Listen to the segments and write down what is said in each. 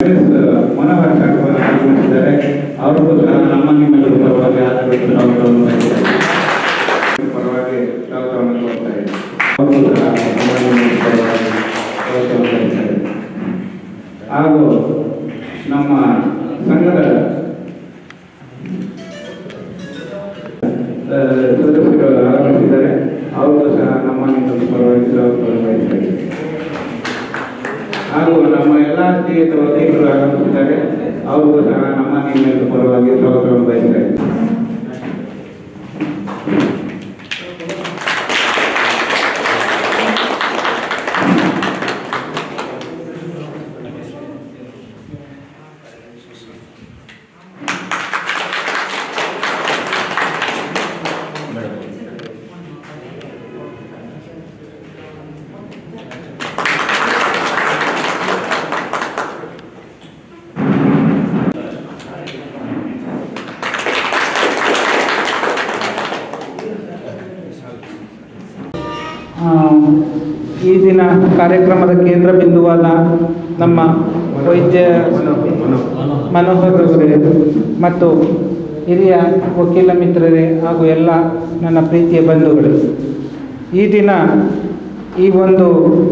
ಮನೋಹರ್ ಠಾಕೂರ್ ಆಗಮಿಸಿದ್ದಾರೆ ಅವ್ರಿಗೂ ಸಹ ನಮ್ಮ ನಿಮ್ಮೆಲ್ಲರ ಪರವಾಗಿ ಆದರವಿಟ್ಟು ಸ್ವಾಗತವನ್ನು ಬಯಸ್ತೇನೆ. ಪರವಾಗಿ ಸ್ವಾಗತವನ್ನು ಕೋರ್ತಾ ಇದ್ದೇನೆ. ಅವ್ರಿಗೂ ಸಹ ನಮ್ಮ ನಿಮ್ಮೆಲ್ಲರ ಪರವಾಗಿ ಸ್ವಾಗತವನ್ನು ಬಯಸ್ತೇನೆ. ಹಾಗೂ ನಮ್ಮ ಸಂಘದ ಆ, ಸದಸ್ಯರು ಆಗಮಿಸಿದ್ದಾರೆ ಅವ್ರಿಗೂ ಸಹ ನಮ್ಮ ನಿಮ್ಮೆಲ್ಲರ ಪರವಾಗಿ ಸ್ವಾಗತವನ್ನು ಬಯಸ್ತೇನೆ ಹಾಗೂ ನಮ್ಮ ಎಲ್ಲ ಸ್ನೇಹಿತರ ವಕೀಲರು ಆಗಮಿಸಿದ್ದಾರೆ ಅವ್ರಿಗೂ ಸಹ ನಮ್ಮ ನಿಮ್ಮೆಲ್ಲರ ಪರವಾಗಿ ಸ್ವಾಗತವನ್ನು ಬಯಸ್ತೇನೆ ಆ, ಈ ದಿನ ಕಾರ್ಯಕ್ರಮದ ಕೇಂದ್ರ ಬಿಂದುವಾದ ನಮ್ಮ ವೈದ್ಯ ಮನೋಹರ್ ಅವರೇ ಮತ್ತು ಹಿರಿಯ ವಕೀಲ ಮಿತ್ರರೇ ಹಾಗೂ ಎಲ್ಲ ನನ್ನ ಪ್ರೀತಿಯ ಬಂಧುಗಳು ಈ ದಿನ ಈ ಒಂದು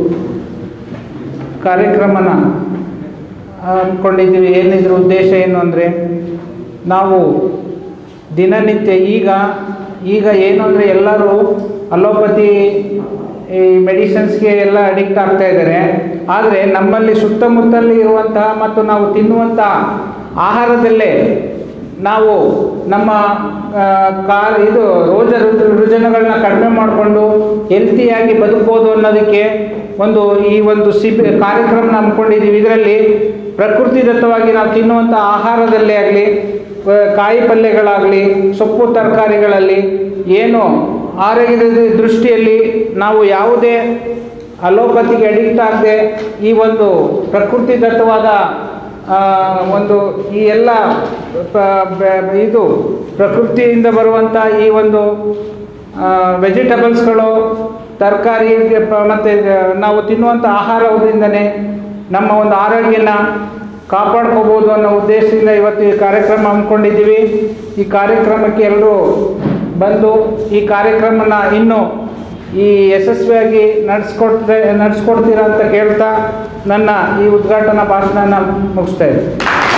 ಕಾರ್ಯಕ್ರಮನ ಅಂದ್ಕೊಂಡಿದ್ದೀವಿ ಏನಿದ್ರ ಉದ್ದೇಶ ಏನು ಅಂದರೆ ನಾವು ದಿನನಿತ್ಯ ಈಗ ಈಗ ಏನು ಅಂದರೆ ಎಲ್ಲರೂ ಅಲೋಪತಿ ಈ ಮೆಡಿಸಿನ್ಸ್ಗೆ ಎಲ್ಲ ಅಡಿಕ್ಟ್ ಆಗ್ತಾ ಇದ್ದಾರೆ ಆದರೆ ನಮ್ಮಲ್ಲಿ ಸುತ್ತಮುತ್ತಲಿ ಇರುವಂತಹ ಮತ್ತು ನಾವು ತಿನ್ನುವಂಥ ಆಹಾರದಲ್ಲೇ ನಾವು ನಮ್ಮ ಆ, ಕಾ ಇದು ರೋಜ ರುಜು ರುಜಿನಗಳನ್ನ ಕಡಿಮೆ ಮಾಡಿಕೊಂಡು ಹೆಲ್ತಿಯಾಗಿ ಬದುಕ್ಬೋದು ಅನ್ನೋದಕ್ಕೆ ಒಂದು ಈ ಒಂದು ಸಿಬ್ ಕಾರ್ಯಕ್ರಮನ ಹಮ್ಮಿಕೊಂಡಿದ್ದೀವಿ ಇದರಲ್ಲಿ ಪ್ರಕೃತಿದತ್ತವಾಗಿ ನಾವು ತಿನ್ನುವಂಥ ಆಹಾರದಲ್ಲೇ ಆಗಲಿ ಕಾಯಿ ಪಲ್ಯಗಳಾಗಲಿ ಸೊಪ್ಪು ತರಕಾರಿಗಳಲ್ಲಿ ಏನು ಆರೋಗ್ಯದ ದೃಷ್ಟಿಯಲ್ಲಿ ನಾವು ಯಾವುದೇ ಅಲೋಪತಿಗೆ ಅಡಿಕ್ಟ್ ಆಗದೆ ಈ ಒಂದು ಪ್ರಕೃತಿದತ್ತವಾದ ಆ, ಒಂದು ಈ ಎಲ್ಲ ಪ- ಬೆ- ಇದು ಪ್ರಕೃತಿಯಿಂದ ಬರುವಂಥ ಈ ಒಂದು ವೆಜಿಟಬಲ್ಸ್ಗಳು ತರಕಾರಿ ಮತ್ತು ನಾವು ತಿನ್ನುವಂಥ ಆಹಾರದಿಂದನೇ ನಮ್ಮ ಒಂದು ಆರೋಗ್ಯನ ಕಾಪಾಡ್ಕೋಬೋದು ಅನ್ನೋ ಉದ್ದೇಶದಿಂದ ಇವತ್ತು ಈ ಕಾರ್ಯಕ್ರಮ ಹಮ್ಮಿಕೊಂಡಿದ್ದೀವಿ ಈ ಕಾರ್ಯಕ್ರಮಕ್ಕೆ ಎಲ್ಲರೂ ಬಂದು ಈ ಕಾರ್ಯಕ್ರಮನ ಇನ್ನೂ ಈ ಯಶಸ್ವಿಯಾಗಿ ನಡೆಸ್ಕೊಡ್ತೇ ನಡೆಸ್ಕೊಡ್ತೀರಾ ಅಂತ ಕೇಳ್ತಾ ನನ್ನ ಈ ಉದ್ಘಾಟನಾ ಭಾಷಣನ ಮುಗಿಸ್ತಾ ಇದ್ದೀನಿ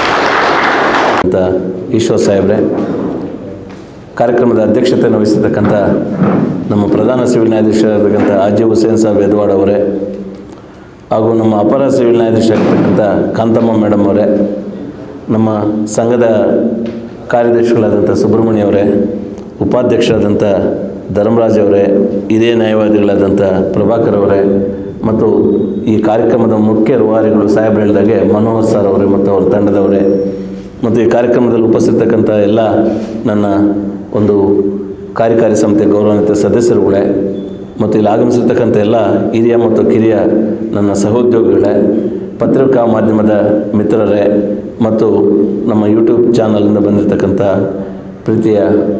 ಅಂತ ಈಶ್ವರ್ ಸಾಹೇಬ್ರೆ ಕಾರ್ಯಕ್ರಮದ ಅಧ್ಯಕ್ಷತೆಯನ್ನು ವಹಿಸಿರ್ತಕ್ಕಂಥ ನಮ್ಮ ಪ್ರಧಾನ ಸಿವಿಲ್ ನ್ಯಾಯಾಧೀಶರಾಗಿರ್ತಕ್ಕಂಥ ಆಜಿ ಹುಸೇನ್ ಸಾಹೇಬ್ ಯದವಾಡ್ ಅವರೇ ಹಾಗೂ ನಮ್ಮ ಅಪರ ಸಿವಿಲ್ ನ್ಯಾಯಾಧೀಶರಾಗಿರ್ತಕ್ಕಂಥ ಕಾಂತಮ್ಮ ಮೇಡಮ್ ಅವರೇ ನಮ್ಮ ಸಂಘದ ಕಾರ್ಯದರ್ಶಿಗಳಾದಂಥ ಸುಬ್ರಹ್ಮಣ್ಯ ಅವರೇ ಉಪಾಧ್ಯಕ್ಷರಾದಂಥ ಧರ್ಮರಾಜ್ ಅವರೇ ಹಿರಿಯ ನ್ಯಾಯವಾದಿಗಳಾದಂಥ ಪ್ರಭಾಕರ್ ಅವರೇ ಮತ್ತು ಈ ಕಾರ್ಯಕ್ರಮದ ಮುಖ್ಯ ರೂವಾರಿಗಳು ಸಾಹೇಬ್ರು ಹೇಳಿದಾಗೆ ಮನೋಹರ್ ಸರ್ ಅವರೇ ಮತ್ತು ಅವ್ರ ತಂಡದವರೇ ಮತ್ತು ಈ ಕಾರ್ಯಕ್ರಮದಲ್ಲಿ ಉಪಸ್ಥಿತಕ್ಕಂಥ ಎಲ್ಲ ನನ್ನ ಒಂದು ಕಾರ್ಯಕಾರಿ ಸಮಿತಿಯ ಗೌರವಾನ್ವಿತ ಸದಸ್ಯರುಗಳೇ ಮತ್ತು ಇಲ್ಲಿ ಆಗಮಿಸಿರ್ತಕ್ಕಂಥ ಎಲ್ಲ ಹಿರಿಯ ಮತ್ತು ಕಿರಿಯ ನನ್ನ ಸಹೋದ್ಯೋಗಿಗಳೇ ಪತ್ರಿಕಾ ಮಾಧ್ಯಮದ ಮಿತ್ರರೇ ಮತ್ತು ನಮ್ಮ ಯೂಟ್ಯೂಬ್ ಚಾನಲಿಂದ ಬಂದಿರತಕ್ಕಂಥ ಪ್ರೀತಿಯ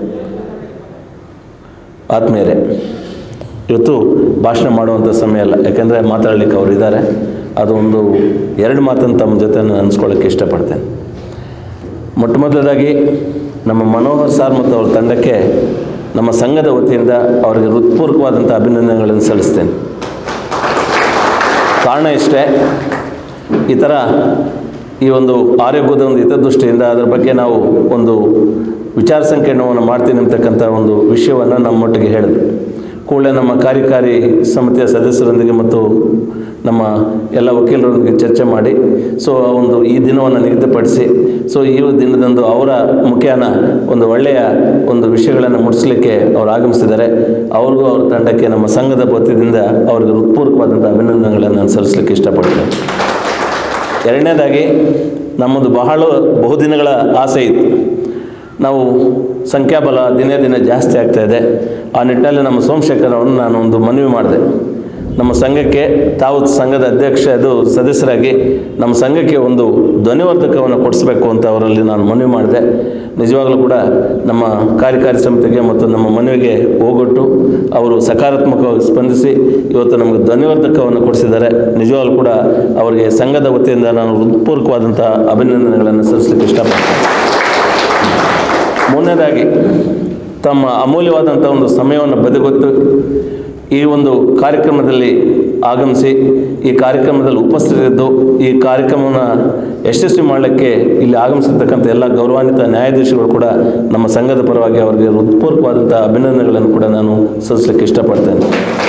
ಆತ್ಮೀಯರೇ ಇವತ್ತು ಭಾಷಣ ಮಾಡುವಂಥ ಸಮಯ ಅಲ್ಲ ಯಾಕೆಂದರೆ ಮಾತಾಡಲಿಕ್ಕೆ ಅವರು ಇದ್ದಾರೆ ಅದು ಒಂದು ಎರಡು ಮಾತನ್ನು ತಮ್ಮ ಜೊತೆ ನಾನು ಅನ್ಸ್ಕೊಳ್ಳೋಕ್ಕೆ ಇಷ್ಟಪಡ್ತೇನೆ ಮೊಟ್ಟ ಮೊದಲದಾಗಿ ನಮ್ಮ ಮನೋಹರ್ ಸಾರ್ ಮತ್ತು ಅವ್ರ ತಂಡಕ್ಕೆ ನಮ್ಮ ಸಂಘದ ವತಿಯಿಂದ ಅವರಿಗೆ ಹೃತ್ಪೂರ್ವಕವಾದಂಥ ಅಭಿನಂದನೆಗಳನ್ನು ಸಲ್ಲಿಸ್ತೇನೆ ಕಾರಣ ಇಷ್ಟೇ ಈ ಥರ ಈ ಒಂದು ಆರೋಗ್ಯದ ಒಂದು ಹಿತದೃಷ್ಟಿಯಿಂದ ಅದರ ಬಗ್ಗೆ ನಾವು ಒಂದು ವಿಚಾರ ಸಂಕಿರಣವನ್ನು ಮಾಡ್ತೀನಿ ಅಂತಕ್ಕಂಥ ಒಂದು ವಿಷಯವನ್ನು ನಮ್ಮೊಟ್ಟಿಗೆ ಹೇಳಿದ್ರು ಕೂಡಲೇ ನಮ್ಮ ಕಾರ್ಯಕಾರಿ ಸಮಿತಿಯ ಸದಸ್ಯರೊಂದಿಗೆ ಮತ್ತು ನಮ್ಮ ಎಲ್ಲ ವಕೀಲರೊಂದಿಗೆ ಚರ್ಚೆ ಮಾಡಿ ಸೊ ಆ ಒಂದು ಈ ದಿನವನ್ನು ನಿಗದಿಪಡಿಸಿ ಸೊ ಈ ದಿನದಂದು ಅವರ ಮುಖೇನ ಒಂದು ಒಳ್ಳೆಯ ಒಂದು ವಿಷಯಗಳನ್ನು ಮುಟ್ಟಿಸ್ಲಿಕ್ಕೆ ಅವರು ಆಗಮಿಸಿದ್ದಾರೆ ಅವ್ರಿಗೂ ಅವ್ರ ತಂಡಕ್ಕೆ ನಮ್ಮ ಸಂಘದ ವತಿಯಿಂದ ಅವ್ರಿಗೆ ಹೃತ್ಪೂರ್ವಕವಾದಂಥ ಅಭಿನಂದನೆಗಳನ್ನು ನಾನು ಸಲ್ಲಿಸಲಿಕ್ಕೆ ಇಷ್ಟಪಡ್ತೇನೆ ಎರಡನೇದಾಗಿ ನಮ್ಮದು ಬಹಳ ಬಹುದಿನಗಳ ಆಸೆ ಇತ್ತು ನಾವು ಸಂಖ್ಯಾಬಲ ದಿನೇ ದಿನೇ ಜಾಸ್ತಿ ಆಗ್ತಾ ಇದೆ ಆ ನಿಟ್ಟಿನಲ್ಲಿ ನಮ್ಮ ಸೋಮಶೇಖರವನ್ನು ನಾನು ಒಂದು ಮನವಿ ಮಾಡಿದೆ ನಮ್ಮ ಸಂಘಕ್ಕೆ ತಾವು ಸಂಘದ ಅಧ್ಯಕ್ಷ ಅದು ಸದಸ್ಯರಾಗಿ ನಮ್ಮ ಸಂಘಕ್ಕೆ ಒಂದು ಧ್ವನಿವರ್ಧಕವನ್ನು ಕೊಡಿಸ್ಬೇಕು ಅಂತ ಅವರಲ್ಲಿ ನಾನು ಮನವಿ ಮಾಡಿದೆ ನಿಜವಾಗಲೂ ಕೂಡ ನಮ್ಮ ಕಾರ್ಯಕಾರಿ ಸಮಿತಿಗೆ ಮತ್ತು ನಮ್ಮ ಮನವಿಗೆ ಹೋಗೊಟ್ಟು ಅವರು ಸಕಾರಾತ್ಮಕವಾಗಿ ಸ್ಪಂದಿಸಿ ಇವತ್ತು ನಮಗೆ ಧ್ವನಿವರ್ಧಕವನ್ನು ಕೊಡಿಸಿದ್ದಾರೆ ನಿಜವಾಗಲೂ ಕೂಡ ಅವರಿಗೆ ಸಂಘದ ವತಿಯಿಂದ ನಾನು ಹೃತ್ಪೂರ್ವಕವಾದಂಥ ಅಭಿನಂದನೆಗಳನ್ನು ಸಲ್ಲಿಸಲಿಕ್ಕೆ ಇಷ್ಟಪಡ್ತೇನೆ ಮೂರನೇದಾಗಿ ತಮ್ಮ ಅಮೂಲ್ಯವಾದಂಥ ಒಂದು ಸಮಯವನ್ನು ಬದಿಗೊತ್ತು ಈ ಒಂದು ಕಾರ್ಯಕ್ರಮದಲ್ಲಿ ಆಗಮಿಸಿ ಈ ಕಾರ್ಯಕ್ರಮದಲ್ಲಿ ಉಪಸ್ಥಿತರಿದ್ದು ಈ ಕಾರ್ಯಕ್ರಮವನ್ನು ಯಶಸ್ವಿ ಮಾಡಲಿಕ್ಕೆ ಇಲ್ಲಿ ಆಗಮಿಸಿರ್ತಕ್ಕಂಥ ಎಲ್ಲ ಗೌರವಾನ್ವಿತ ನ್ಯಾಯಾಧೀಶಗಳು ಕೂಡ ನಮ್ಮ ಸಂಘದ ಪರವಾಗಿ ಅವರಿಗೆ ಹೃತ್ಪೂರ್ವಕವಾದಂಥ ಅಭಿನಂದನೆಗಳನ್ನು ಕೂಡ ನಾನು ಸಲ್ಲಿಸಲಿಕ್ಕೆ ಇಷ್ಟಪಡ್ತೇನೆ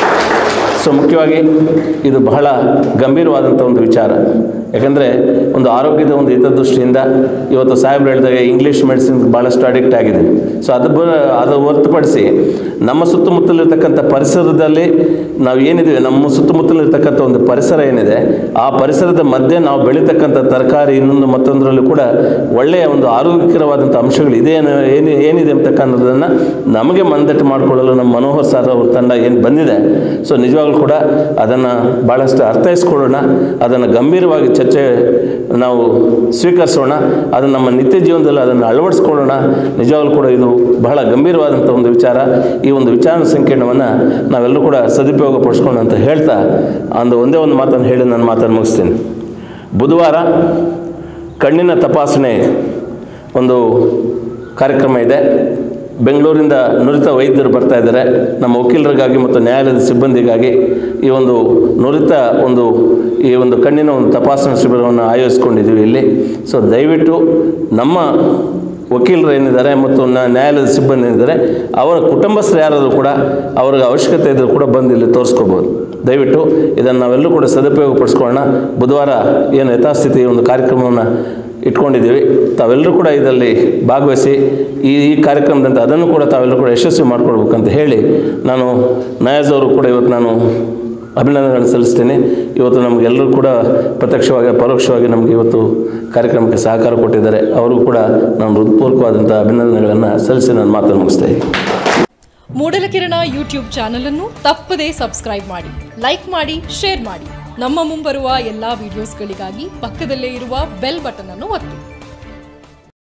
ಸೊ ಮುಖ್ಯವಾಗಿ ಇದು ಬಹಳ ಗಂಭೀರವಾದಂಥ ಒಂದು ವಿಚಾರ ಯಾಕಂದರೆ ಒಂದು ಆರೋಗ್ಯದ ಒಂದು ಹಿತದೃಷ್ಟಿಯಿಂದ ಇವತ್ತು ಸಾಹೇಬ್ರು ಹೇಳಿದಾಗ ಇಂಗ್ಲೀಷ್ ಮೆಡಿಸಿನ್ ಭಾಳಷ್ಟು ಅಡಿಕ್ಟ್ ಆಗಿದೆ ಸೊ ಅದು ಬ ಅದು ಹೊರತುಪಡಿಸಿ ನಮ್ಮ ಸುತ್ತಮುತ್ತಲಿರ್ತಕ್ಕಂಥ ಪರಿಸರದಲ್ಲಿ ನಾವು ಏನಿದೆ ನಮ್ಮ ಸುತ್ತಮುತ್ತಲಿರ್ತಕ್ಕಂಥ ಒಂದು ಪರಿಸರ ಏನಿದೆ ಆ ಪರಿಸರದ ಮಧ್ಯೆ ನಾವು ಬೆಳೀತಕ್ಕಂಥ ತರಕಾರಿ ಇನ್ನೊಂದು ಮತ್ತೊಂದರಲ್ಲೂ ಕೂಡ ಒಳ್ಳೆಯ ಒಂದು ಆರೋಗ್ಯಕರವಾದಂಥ ಅಂಶಗಳು ಇದೆ ಏನು ಏನಿದೆ ಅಂತಕ್ಕಂಥದ್ದನ್ನು ನಮಗೆ ಮಂದಟ್ಟು ಮಾಡಿಕೊಳ್ಳಲು ನಮ್ಮ ಮನೋಹರ್ ಸರ್ ಅವ್ರ ತಂಡ ಏನು ಬಂದಿದೆ ಸೊ ನಿಜವಾಗ್ಲೂ ಕೂಡ ಅದನ್ನು ಭಾಳಷ್ಟು ಅರ್ಥೈಸ್ಕೊಳ್ಳೋಣ ಅದನ್ನು ಗಂಭೀರವಾಗಿ ಚರ್ಚೆ ನಾವು ಸ್ವೀಕರಿಸೋಣ ಅದನ್ನು ನಮ್ಮ ನಿತ್ಯ ಜೀವನದಲ್ಲಿ ಅದನ್ನು ಅಳವಡಿಸ್ಕೊಳ್ಳೋಣ ನಿಜವಾಗ್ಲೂ ಕೂಡ ಇದು ಬಹಳ ಗಂಭೀರವಾದಂಥ ಒಂದು ವಿಚಾರ ಈ ಒಂದು ವಿಚಾರ ಸಂಕೀರ್ಣವನ್ನು ನಾವೆಲ್ಲರೂ ಕೂಡ ಸದುಪಯೋಗ ಪಡಿಸ್ಕೊಳ್ಳೋಣ ಅಂತ ಹೇಳ್ತಾ ಒಂದು ಒಂದೇ ಒಂದು ಮಾತನ್ನು ಹೇಳಿ ನನ್ನ ಮಾತನ್ನು ಮುಗಿಸ್ತೀನಿ ಬುಧವಾರ ಕಣ್ಣಿನ ತಪಾಸಣೆ ಒಂದು ಕಾರ್ಯಕ್ರಮ ಇದೆ ಬೆಂಗಳೂರಿಂದ ನುರಿತ ವೈದ್ಯರು ಬರ್ತಾ ಇದ್ದಾರೆ ನಮ್ಮ ವಕೀಲರಿಗಾಗಿ ಮತ್ತು ನ್ಯಾಯಾಲಯದ ಸಿಬ್ಬಂದಿಗಾಗಿ ಈ ಒಂದು ನುರಿತ ಒಂದು ಈ ಒಂದು ಕಣ್ಣಿನ ಒಂದು ತಪಾಸಣಾ ಶಿಬಿರವನ್ನು ಆಯೋಜಿಸ್ಕೊಂಡಿದ್ದೀವಿ ಇಲ್ಲಿ ಸೊ ದಯವಿಟ್ಟು ನಮ್ಮ ವಕೀಲರು ಏನಿದ್ದಾರೆ ಮತ್ತು ನ- ನ್ಯಾಯಾಲಯದ ಸಿಬ್ಬಂದಿ ಏನಿದ್ದಾರೆ ಅವರ ಕುಟುಂಬಸ್ಥರು ಯಾರಾದರೂ ಕೂಡ ಅವ್ರಿಗೆ ಅವಶ್ಯಕತೆ ಇದ್ದರೂ ಕೂಡ ಬಂದು ಇಲ್ಲಿ ತೋರಿಸ್ಕೋಬೋದು ದಯವಿಟ್ಟು ಇದನ್ನು ನಾವೆಲ್ಲರೂ ಕೂಡ ಸದುಪಯೋಗ ಪಡಿಸ್ಕೊಳ್ಳೋಣ ಬುಧವಾರ ಏನು ಯಥಾಸ್ಥಿತಿ ಒಂದು ಕಾರ್ಯಕ್ರಮವನ್ನು ಇಟ್ಕೊಂಡಿದ್ದೀವಿ ತಾವೆಲ್ಲರೂ ಕೂಡ ಇದರಲ್ಲಿ ಭಾಗವಹಿಸಿ ಈ ಈ ಕಾರ್ಯಕ್ರಮದಂತೆ ಅದನ್ನು ಕೂಡ ತಾವೆಲ್ಲರೂ ಕೂಡ ಯಶಸ್ವಿ ಮಾಡಿಕೊಡ್ಬೇಕಂತ ಹೇಳಿ ನಾನು ನಯಾಜ್ ಅವರು ಕೂಡ ಇವತ್ತು ನಾನು ಅಭಿನಂದನೆಗಳನ್ನು ಸಲ್ಲಿಸ್ತೀನಿ ಇವತ್ತು ನಮಗೆಲ್ಲರೂ ಕೂಡ ಪ್ರತ್ಯಕ್ಷವಾಗಿ ಪರೋಕ್ಷವಾಗಿ ನಮಗೆ ಇವತ್ತು ಕಾರ್ಯಕ್ರಮಕ್ಕೆ ಸಹಕಾರ ಕೊಟ್ಟಿದ್ದಾರೆ ಅವರು ಕೂಡ ನಾನು ಹೃತ್ಪೂರ್ವಕವಾದಂಥ ಅಭಿನಂದನೆಗಳನ್ನು ಸಲ್ಲಿಸಿ ನಾನು ಮಾತನ್ನು ಮುಗಿಸ್ತಾ ಇದ್ದೀನಿ ಮೂಡಲಕಿರಣ ಯೂಟ್ಯೂಬ್ ಚಾನಲ್ ಅನ್ನು ತಪ್ಪದೇ ಸಬ್ಸ್ಕ್ರೈಬ್ ಮಾಡಿ ಲೈಕ್ ಮಾಡಿ ಶೇರ್ ಮಾಡಿ ನಮ್ಮ ಮುಂಬರುವ ಎಲ್ಲಾ ವಿಡಿಯೋಸ್ಗಳಿಗಾಗಿ ಪಕ್ಕದಲ್ಲೇ ಇರುವ ಬೆಲ್ ಬಟನ್ ಅನ್ನು ಒತ್ತಿ